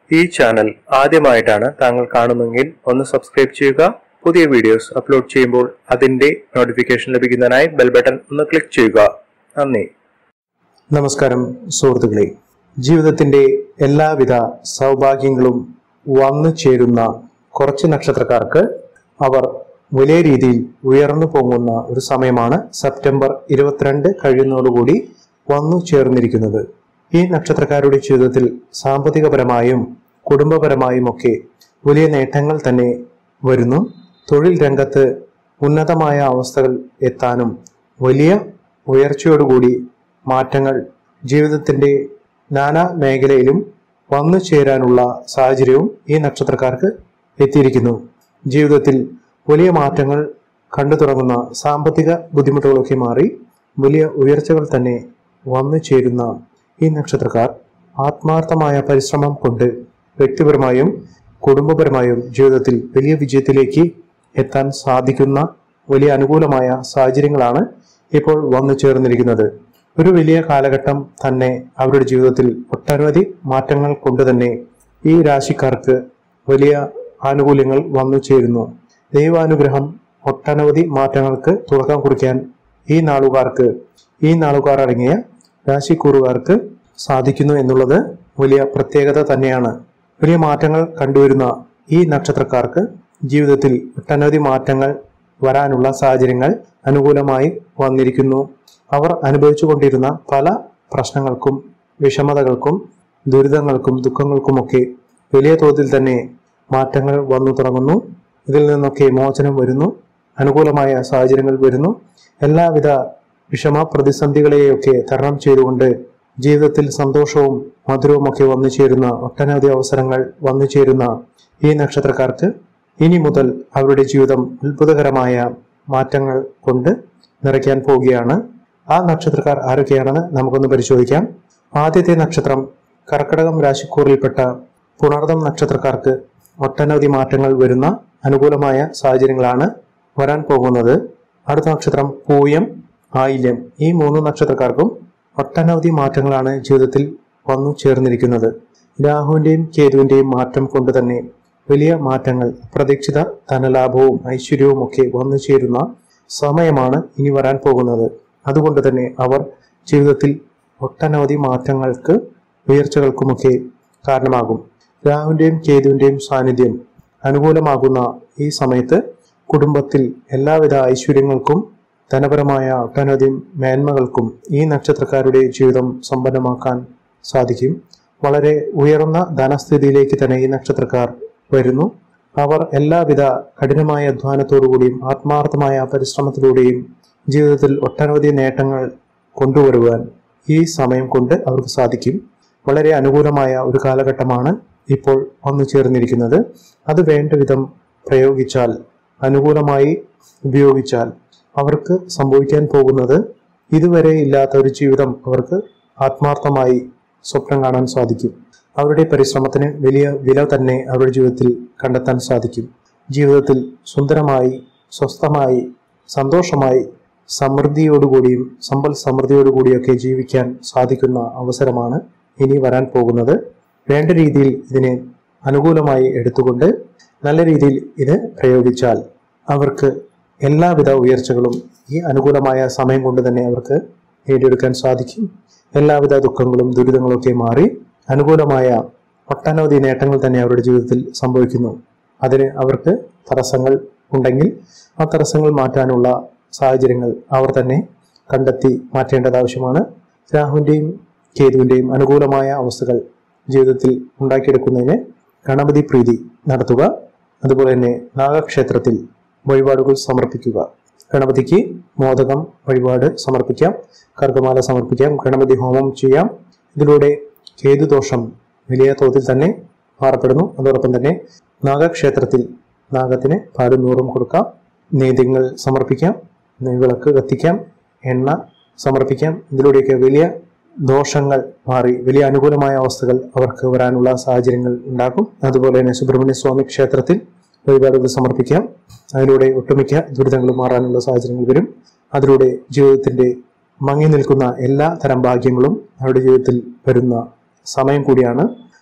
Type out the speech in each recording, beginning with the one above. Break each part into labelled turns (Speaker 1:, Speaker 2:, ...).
Speaker 1: ഈ ചാനൽ ആദ്യമായിട്ടാണ് താങ്കൾ കാണുന്നതെങ്കിൽ ഒന്ന് സബ്സ്ക്രൈബ് ചെയ്യുക പുതിയ വീഡിയോസ് അപ്ലോഡ് ചെയ്യുമ്പോൾ അതിന്റെ നോട്ടിഫിക്കേഷൻ ലഭിക്കുന്നതിനായി ബെൽ ബട്ടൺ ഒന്ന് ക്ലിക്ക് ചെയ്യുക നന്ദി
Speaker 2: നമസ്കാരം സുഹൃത്തുക്കളെ ജീവിതത്തിന്റെ എല്ലാവിധ സൗഭാഗ്യങ്ങളും വന്നു ചേരുന്ന കുറച്ച് നക്ഷത്രക്കാർക്ക് അവർ വലിയ രീതിയിൽ ഉയർന്നു പോകുന്ന ഒരു സമയമാണ് സെപ്റ്റംബർ ഇരുപത്തിരണ്ട് കഴിയുന്നതോടുകൂടി വന്നു ചേർന്നിരിക്കുന്നത് ഈ നക്ഷത്രക്കാരുടെ ജീവിതത്തിൽ സാമ്പത്തികപരമായും കുടുംബപരമായും ഒക്കെ വലിയ നേട്ടങ്ങൾ തന്നെ വരുന്നു തൊഴിൽ രംഗത്ത് ഉന്നതമായ അവസ്ഥകൾ എത്താനും വലിയ ഉയർച്ചയോടുകൂടി മാറ്റങ്ങൾ ജീവിതത്തിന്റെ നാനാ മേഖലയിലും വന്നു ചേരാനുള്ള സാഹചര്യവും ഈ നക്ഷത്രക്കാർക്ക് എത്തിയിരിക്കുന്നു ജീവിതത്തിൽ വലിയ മാറ്റങ്ങൾ കണ്ടു തുടങ്ങുന്ന സാമ്പത്തിക ബുദ്ധിമുട്ടുകളൊക്കെ മാറി വലിയ ഉയർച്ചകൾ തന്നെ വന്നു ചേരുന്ന ഈ നക്ഷത്രക്കാർ ആത്മാർത്ഥമായ പരിശ്രമം കൊണ്ട് വ്യക്തിപരമായും കുടുംബപരമായും ജീവിതത്തിൽ വലിയ വിജയത്തിലേക്ക് എത്താൻ സാധിക്കുന്ന വലിയ അനുകൂലമായ സാഹചര്യങ്ങളാണ് ഇപ്പോൾ വന്നു ചേർന്നിരിക്കുന്നത് ഒരു വലിയ കാലഘട്ടം തന്നെ അവരുടെ ജീവിതത്തിൽ ഒട്ടനവധി മാറ്റങ്ങൾ കൊണ്ട് തന്നെ ഈ രാശിക്കാർക്ക് വലിയ ആനുകൂല്യങ്ങൾ വന്നു ചേരുന്നു ദൈവാനുഗ്രഹം ഒട്ടനവധി മാറ്റങ്ങൾക്ക് തുടക്കം കുറിക്കാൻ ഈ നാളുകാർക്ക് ഈ നാളുകാർ അടങ്ങിയ രാശിക്കൂറുകാർക്ക് സാധിക്കുന്നു എന്നുള്ളത് വലിയ പ്രത്യേകത തന്നെയാണ് വലിയ മാറ്റങ്ങൾ കണ്ടുവരുന്ന ഈ നക്ഷത്രക്കാർക്ക് ജീവിതത്തിൽ ഒട്ടനവധി മാറ്റങ്ങൾ വരാനുള്ള സാഹചര്യങ്ങൾ അനുകൂലമായി വന്നിരിക്കുന്നു അവർ അനുഭവിച്ചുകൊണ്ടിരുന്ന പല പ്രശ്നങ്ങൾക്കും വിഷമതകൾക്കും ദുരിതങ്ങൾക്കും ദുഃഖങ്ങൾക്കുമൊക്കെ വലിയ തോതിൽ തന്നെ മാറ്റങ്ങൾ വന്നു തുടങ്ങുന്നു ഇതിൽ നിന്നൊക്കെ മോചനം വരുന്നു അനുകൂലമായ സാഹചര്യങ്ങൾ വരുന്നു എല്ലാവിധ വിഷമ പ്രതിസന്ധികളെയൊക്കെ തരണം ചെയ്തുകൊണ്ട് ജീവിതത്തിൽ സന്തോഷവും മധുരവും ഒക്കെ വന്നു ചേരുന്ന ഒട്ടനവധി അവസരങ്ങൾ വന്നു ചേരുന്ന ഈ നക്ഷത്രക്കാർക്ക് ഇനി മുതൽ അവരുടെ ജീവിതം അത്ഭുതകരമായ മാറ്റങ്ങൾ കൊണ്ട് നിറയ്ക്കാൻ പോവുകയാണ് ആ നക്ഷത്രക്കാർ ആരൊക്കെയാണെന്ന് നമുക്കൊന്ന് പരിശോധിക്കാം ആദ്യത്തെ നക്ഷത്രം കർക്കടകം രാശിക്കൂറിൽപ്പെട്ട പുണർദം നക്ഷത്രക്കാർക്ക് ഒട്ടനവധി മാറ്റങ്ങൾ വരുന്ന അനുകൂലമായ സാഹചര്യങ്ങളാണ് വരാൻ പോകുന്നത് അടുത്ത നക്ഷത്രം പൂയം ആയില്യം ഈ മൂന്ന് നക്ഷത്രക്കാർക്കും ഒട്ടനവധി മാറ്റങ്ങളാണ് ജീവിതത്തിൽ വന്നു ചേർന്നിരിക്കുന്നത് രാഹുവിന്റെയും കേതുവിന്റെയും മാറ്റം കൊണ്ട് തന്നെ വലിയ മാറ്റങ്ങൾ പ്രതീക്ഷിത ധനലാഭവും ഐശ്വര്യവും ഒക്കെ വന്നു ചേരുന്ന സമയമാണ് ഇനി വരാൻ പോകുന്നത് അതുകൊണ്ട് തന്നെ അവർ ജീവിതത്തിൽ ഒട്ടനവധി മാറ്റങ്ങൾക്ക് ഉയർച്ചകൾക്കുമൊക്കെ കാരണമാകും രാഹുവിന്റെയും കേതുവിന്റെയും സാന്നിധ്യം അനുകൂലമാകുന്ന ഈ സമയത്ത് കുടുംബത്തിൽ എല്ലാവിധ ഐശ്വര്യങ്ങൾക്കും ധനപരമായ ഒട്ടനവധി മേന്മകൾക്കും ഈ നക്ഷത്രക്കാരുടെ ജീവിതം സമ്പന്നമാക്കാൻ സാധിക്കും വളരെ ഉയർന്ന ധനസ്ഥിതിയിലേക്ക് തന്നെ ഈ നക്ഷത്രക്കാർ വരുന്നു അവർ എല്ലാവിധ കഠിനമായ അധ്വാനത്തോടുകൂടിയും ആത്മാർത്ഥമായ പരിശ്രമത്തിലൂടെയും ജീവിതത്തിൽ ഒട്ടനവധി നേട്ടങ്ങൾ കൊണ്ടുവരുവാൻ ഈ സമയം കൊണ്ട് അവർക്ക് സാധിക്കും വളരെ അനുകൂലമായ ഒരു കാലഘട്ടമാണ് ഇപ്പോൾ വന്നു ചേർന്നിരിക്കുന്നത് അത് വേണ്ട വിധം പ്രയോഗിച്ചാൽ അനുകൂലമായി ഉപയോഗിച്ചാൽ അവർക്ക് സംഭവിക്കാൻ പോകുന്നത് ഇതുവരെ ഇല്ലാത്ത ഒരു ജീവിതം അവർക്ക് ആത്മാർത്ഥമായി സ്വപ്നം കാണാൻ സാധിക്കും അവരുടെ പരിശ്രമത്തിന് വലിയ വില തന്നെ അവരുടെ ജീവിതത്തിൽ കണ്ടെത്താൻ സാധിക്കും ജീവിതത്തിൽ സുന്ദരമായി സ്വസ്ഥമായി സന്തോഷമായി സമൃദ്ധിയോടുകൂടിയും സമ്പൽ സമൃദ്ധിയോടുകൂടിയൊക്കെ ജീവിക്കാൻ സാധിക്കുന്ന അവസരമാണ് ഇനി വരാൻ പോകുന്നത് വേണ്ട രീതിയിൽ ഇതിനെ അനുകൂലമായി എടുത്തുകൊണ്ട് നല്ല രീതിയിൽ ഇത് പ്രയോഗിച്ചാൽ അവർക്ക് എല്ലാവിധ ഉയർച്ചകളും ഈ അനുകൂലമായ സമയം കൊണ്ട് തന്നെ അവർക്ക് നേടിയെടുക്കാൻ സാധിക്കും എല്ലാവിധ ദുഃഖങ്ങളും ദുരിതങ്ങളും ഒക്കെ മാറി അനുകൂലമായ ഒട്ടനവധി നേട്ടങ്ങൾ തന്നെ അവരുടെ ജീവിതത്തിൽ സംഭവിക്കുന്നു അതിന് അവർക്ക് തടസ്സങ്ങൾ ഉണ്ടെങ്കിൽ ആ തടസ്സങ്ങൾ മാറ്റാനുള്ള സാഹചര്യങ്ങൾ അവർ തന്നെ കണ്ടെത്തി മാറ്റേണ്ടത് ആവശ്യമാണ് രാഹുവിൻ്റെയും കേതുവിൻ്റെയും അനുകൂലമായ അവസ്ഥകൾ ജീവിതത്തിൽ ഉണ്ടാക്കിയെടുക്കുന്നതിന് ഗണപതി പ്രീതി നടത്തുക അതുപോലെ തന്നെ നാഗക്ഷേത്രത്തിൽ വഴിപാടുകൾ സമർപ്പിക്കുക ഗണപതിക്ക് മോദകം വഴിപാട് സമർപ്പിക്കാം കർഗമാല സമർപ്പിക്കാം ഗണപതി ഹോമം ചെയ്യാം ഇതിലൂടെ കേതുദോഷം വലിയ തോതിൽ തന്നെ മാറപ്പെടുന്നു അതോടൊപ്പം തന്നെ നാഗക്ഷേത്രത്തിൽ നാഗത്തിന് പാലും നൂറും കൊടുക്കാം നേദ്യങ്ങൾ സമർപ്പിക്കാം നെയ്വിളക്ക് കത്തിക്കാം എണ്ണ സമർപ്പിക്കാം ഇതിലൂടെയൊക്കെ വലിയ ദോഷങ്ങൾ മാറി വലിയ അനുകൂലമായ അവസ്ഥകൾ അവർക്ക് വരാനുള്ള സാഹചര്യങ്ങൾ ഉണ്ടാക്കും അതുപോലെ തന്നെ സുബ്രഹ്മണ്യ സ്വാമി ക്ഷേത്രത്തിൽ വഴിപാടുകൾ സമർപ്പിക്കാം അതിലൂടെ ഒട്ടുമിക്ക ദുരിതങ്ങളും മാറാനുള്ള സാഹചര്യങ്ങൾ വരും അതിലൂടെ ജീവിതത്തിന്റെ മങ്ങി നിൽക്കുന്ന എല്ലാ തരം ഭാഗ്യങ്ങളും അവരുടെ ജീവിതത്തിൽ വരുന്ന സമയം കൂടിയാണ്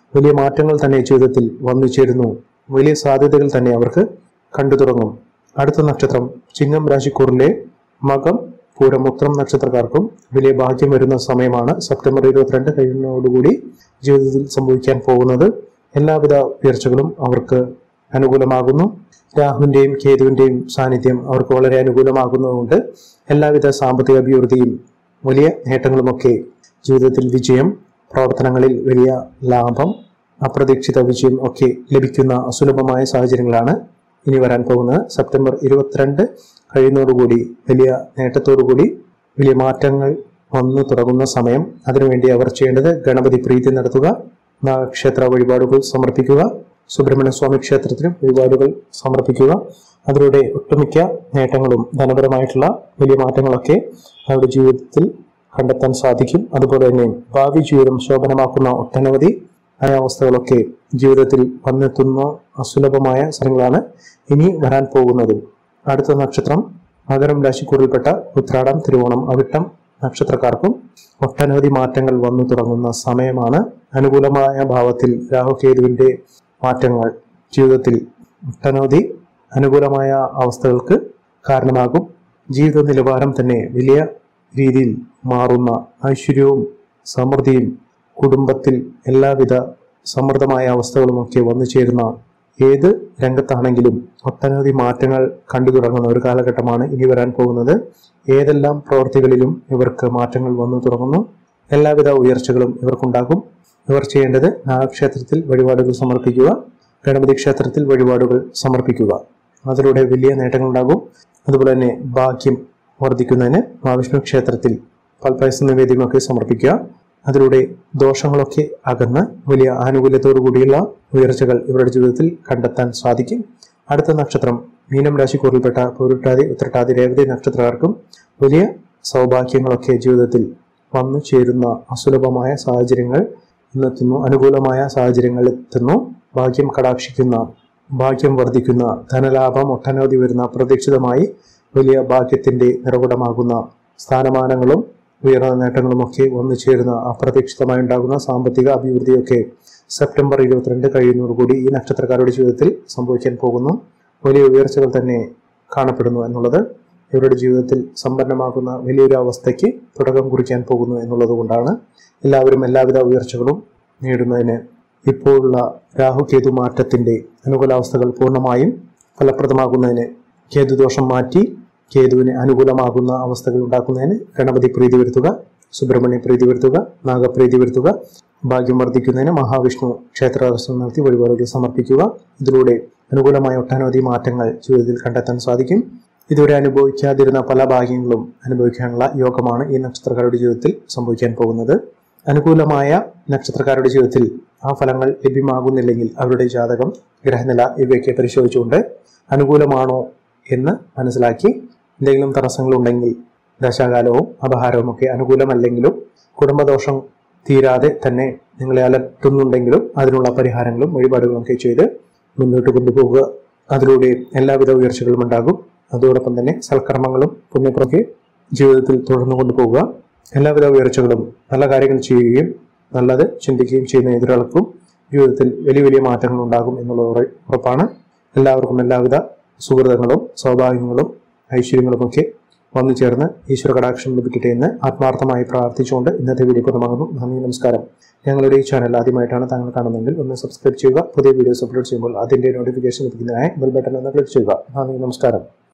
Speaker 2: വലിയ മാറ്റങ്ങൾ തന്നെ ജീവിതത്തിൽ വന്നു ചേരുന്നു വലിയ സാധ്യതകൾ തന്നെ അവർക്ക് കണ്ടു തുടങ്ങും അടുത്ത നക്ഷത്രം ചിങ്ങം രാശിക്കൂറിലെ മകം പൂരമുത്രം നക്ഷത്രക്കാർക്കും വലിയ ഭാഗ്യം വരുന്ന സമയമാണ് സെപ്റ്റംബർ ഇരുപത്തിരണ്ട് കഴിയുന്നതോടുകൂടി ജീവിതത്തിൽ സംഭവിക്കാൻ പോകുന്നത് എല്ലാവിധ ഉയർച്ചകളും അവർക്ക് അനുകൂലമാകുന്നു രാഹുവിന്റെയും കേതുവിന്റെയും സാന്നിധ്യം അവർക്ക് വളരെ അനുകൂലമാകുന്നതുകൊണ്ട് എല്ലാവിധ സാമ്പത്തിക അഭിവൃദ്ധിയും വലിയ നേട്ടങ്ങളുമൊക്കെ ജീവിതത്തിൽ വിജയം പ്രവർത്തനങ്ങളിൽ വലിയ ലാഭം അപ്രതീക്ഷിത വിജയം ഒക്കെ ലഭിക്കുന്ന അസുലഭമായ സാഹചര്യങ്ങളാണ് ഇനി വരാൻ പോകുന്നത് സെപ്റ്റംബർ ഇരുപത്തിരണ്ട് കഴിയുന്നതോടുകൂടി വലിയ നേട്ടത്തോടുകൂടി വലിയ മാറ്റങ്ങൾ വന്നു തുടങ്ങുന്ന സമയം അതിനുവേണ്ടി അവർ ചെയ്യേണ്ടത് ഗണപതി പ്രീതി നടത്തുക നാഗക്ഷേത്ര വഴിപാടുകൾ സമർപ്പിക്കുക സുബ്രഹ്മണ്യ സ്വാമി ക്ഷേത്രത്തിലും വഴിപാടുകൾ സമർപ്പിക്കുക അതിലൂടെ ഒട്ടുമിക്ക നേട്ടങ്ങളും ധനപരമായിട്ടുള്ള വലിയ മാറ്റങ്ങളൊക്കെ അവരുടെ ജീവിതത്തിൽ കണ്ടെത്താൻ സാധിക്കും അതുപോലെ തന്നെ ഭാവി ജീവിതം ശോഭനമാക്കുന്ന ഒട്ടനവധി ആയ അവസ്ഥകളൊക്കെ ജീവിതത്തിൽ വന്നെത്തുന്ന അസുലഭമായ സ്ഥലങ്ങളാണ് ഇനി വരാൻ പോകുന്നത് അടുത്ത നക്ഷത്രം മകരം രാശിക്കൂറിൽപ്പെട്ട ഉത്രാടം തിരുവോണം അവിട്ടം നക്ഷത്രക്കാർക്കും ഒട്ടനവധി മാറ്റങ്ങൾ വന്നു തുടങ്ങുന്ന സമയമാണ് അനുകൂലമായ ഭാവത്തിൽ രാഹുകേതുവിന്റെ മാറ്റങ്ങൾ ജീവിതത്തിൽ ഒട്ടനവധി അനുകൂലമായ അവസ്ഥകൾക്ക് കാരണമാകും ജീവിത നിലവാരം തന്നെ വലിയ രീതിയിൽ മാറുന്ന ഐശ്വര്യവും സമൃദ്ധിയും കുടുംബത്തിൽ എല്ലാവിധ സമൃദ്ധമായ അവസ്ഥകളുമൊക്കെ വന്നു ചേരുന്ന ഏത് രംഗത്താണെങ്കിലും ഒട്ടനവധി മാറ്റങ്ങൾ കണ്ടു തുടങ്ങുന്ന ഒരു കാലഘട്ടമാണ് ഇനി വരാൻ പോകുന്നത് ഏതെല്ലാം പ്രവൃത്തികളിലും ഇവർക്ക് മാറ്റങ്ങൾ വന്നു തുടങ്ങുന്നു എല്ലാവിധ ഉയർച്ചകളും ഇവർക്കുണ്ടാകും ഇവർ ചെയ്യേണ്ടത് നാഗക്ഷേത്രത്തിൽ വഴിപാടുകൾ സമർപ്പിക്കുക ഗണപതി ക്ഷേത്രത്തിൽ വഴിപാടുകൾ സമർപ്പിക്കുക അതിലൂടെ വലിയ നേട്ടങ്ങളുണ്ടാകും അതുപോലെ തന്നെ ഭാഗ്യം വർദ്ധിക്കുന്നതിന് മഹാവിഷ്ണു ക്ഷേത്രത്തിൽ പൽപ്പായസ നിവേദ്യമൊക്കെ സമർപ്പിക്കുക അതിലൂടെ ദോഷങ്ങളൊക്കെ അകന്ന് വലിയ ആനുകൂല്യത്തോടു കൂടിയുള്ള ഉയർച്ചകൾ ഇവരുടെ ജീവിതത്തിൽ കണ്ടെത്താൻ സാധിക്കും അടുത്ത നക്ഷത്രം മീനം രാശിക്കൂറിൽപ്പെട്ട പൂരുട്ടാതി ഉത്രട്ടാതി രേവതി നക്ഷത്രക്കാർക്കും വലിയ സൗഭാഗ്യങ്ങളൊക്കെ ജീവിതത്തിൽ വന്നു ചേരുന്ന അസുലഭമായ സാഹചര്യങ്ങൾ ഇന്നെത്തുന്നു അനുകൂലമായ സാഹചര്യങ്ങൾ എത്തുന്നു ഭാഗ്യം കടാക്ഷിക്കുന്ന ഭാഗ്യം വർദ്ധിക്കുന്ന ധനലാഭം ഒട്ടനവധി വരുന്ന പ്രതീക്ഷിതമായി വലിയ ഭാഗ്യത്തിന്റെ നിറകുടമാകുന്ന സ്ഥാനമാനങ്ങളും ഉയർന്ന നേട്ടങ്ങളുമൊക്കെ വന്നു ചേരുന്ന അപ്രതീക്ഷിതമായി ഉണ്ടാകുന്ന സാമ്പത്തിക അഭിവൃദ്ധിയൊക്കെ സെപ്റ്റംബർ ഇരുപത്തിരണ്ട് കഴിയുന്നതോടുകൂടി ഈ നക്ഷത്രക്കാരുടെ ജീവിതത്തിൽ സംഭവിക്കാൻ പോകുന്നു വലിയ ഉയർച്ചകൾ തന്നെ കാണപ്പെടുന്നു എന്നുള്ളത് ഇവരുടെ ജീവിതത്തിൽ സമ്പന്നമാകുന്ന വലിയൊരു അവസ്ഥയ്ക്ക് തുടക്കം കുറിക്കാൻ പോകുന്നു എന്നുള്ളത് കൊണ്ടാണ് എല്ലാവരും എല്ലാവിധ ഉയർച്ചകളും നേടുന്നതിന് ഇപ്പോഴുള്ള രാഹുകേതു മാറ്റത്തിന്റെ അനുകൂലാവസ്ഥകൾ പൂർണ്ണമായും ഫലപ്രദമാകുന്നതിന് കേതുദോഷം മാറ്റി കേതുവിന് അനുകൂലമാകുന്ന അവസ്ഥകൾ ഉണ്ടാക്കുന്നതിന് ഗണപതി പ്രീതി വരുത്തുക സുബ്രഹ്മണ്യ പ്രീതി വരുത്തുക നാഗപ്രീതി വരുത്തുക ഭാഗ്യം വർദ്ധിക്കുന്നതിന് മഹാവിഷ്ണു ക്ഷേത്ര ദർശനം നടത്തി വഴിപാടുകൾ സമർപ്പിക്കുക ഇതിലൂടെ അനുകൂലമായ ഒട്ടനവധി മാറ്റങ്ങൾ ജീവിതത്തിൽ കണ്ടെത്താൻ സാധിക്കും ഇതുവരെ അനുഭവിക്കാതിരുന്ന പല ഭാഗ്യങ്ങളും അനുഭവിക്കാനുള്ള യോഗമാണ് ഈ നക്ഷത്രക്കാരുടെ ജീവിതത്തിൽ സംഭവിക്കാൻ പോകുന്നത് അനുകൂലമായ നക്ഷത്രക്കാരുടെ ജീവിതത്തിൽ ആ ഫലങ്ങൾ ലഭ്യമാകുന്നില്ലെങ്കിൽ അവരുടെ ജാതകം ഗ്രഹനില ഇവയൊക്കെ പരിശോധിച്ചുകൊണ്ട് അനുകൂലമാണോ എന്ന് മനസ്സിലാക്കി എന്തെങ്കിലും തടസ്സങ്ങളുണ്ടെങ്കിൽ ദശാകാലവും അപഹാരവും ഒക്കെ അനുകൂലമല്ലെങ്കിലും കുടുംബദോഷം തീരാതെ തന്നെ നിങ്ങളെ അലട്ടുന്നുണ്ടെങ്കിലും അതിനുള്ള പരിഹാരങ്ങളും വഴിപാടുകളും ഒക്കെ ചെയ്ത് മുന്നോട്ട് കൊണ്ടുപോകുക അതിലൂടെ എല്ലാവിധ ഉയർച്ചകളും ഉണ്ടാകും അതോടൊപ്പം തന്നെ സൽക്കർമ്മങ്ങളും പുണ്യപ്രൊക്കെ ജീവിതത്തിൽ തുടർന്നു കൊണ്ടുപോകുക എല്ലാവിധ ഉയർച്ചകളും നല്ല കാര്യങ്ങൾ ചെയ്യുകയും നല്ലത് ചിന്തിക്കുകയും ചെയ്യുന്ന ഏതൊരാൾക്കും ജീവിതത്തിൽ വലിയ വലിയ മാറ്റങ്ങൾ ഉണ്ടാകും എന്നുള്ളത് ഉറ- ഉറപ്പാണ് എല്ലാവർക്കും എല്ലാവിധ സുഹൃതങ്ങളും സൗഭാഗ്യങ്ങളും ഐശ്വര്യങ്ങളുമൊക്കെ വന്നു ചേർന്ന് ഈശ്വര കടാക്ഷം ലഭിക്കട്ടെ എന്ന് ആത്മാർത്ഥമായി പ്രാർത്ഥിച്ചുകൊണ്ട് ഇന്നത്തെ വീഡിയോ പൂർണ്ണമാകുന്നു നന്ദി നമസ്കാരം ഞങ്ങളുടെ ഈ ചാനൽ ആദ്യമായിട്ടാണ് താങ്കൾ കാണുന്നതെങ്കിൽ ഒന്ന് സബ്സ്ക്രൈബ് ചെയ്യുക പുതിയ വീഡിയോസ് അപ്ലോഡ് ചെയ്യുമ്പോൾ അതിന്റെ നോട്ടിഫിക്കേഷൻ ലഭിക്കുന്നതിനായി ബെൽ ബട്ടൺ ഒന്ന് ക്ലിക്ക് ചെയ്യുക നന്ദി നമസ്കാരം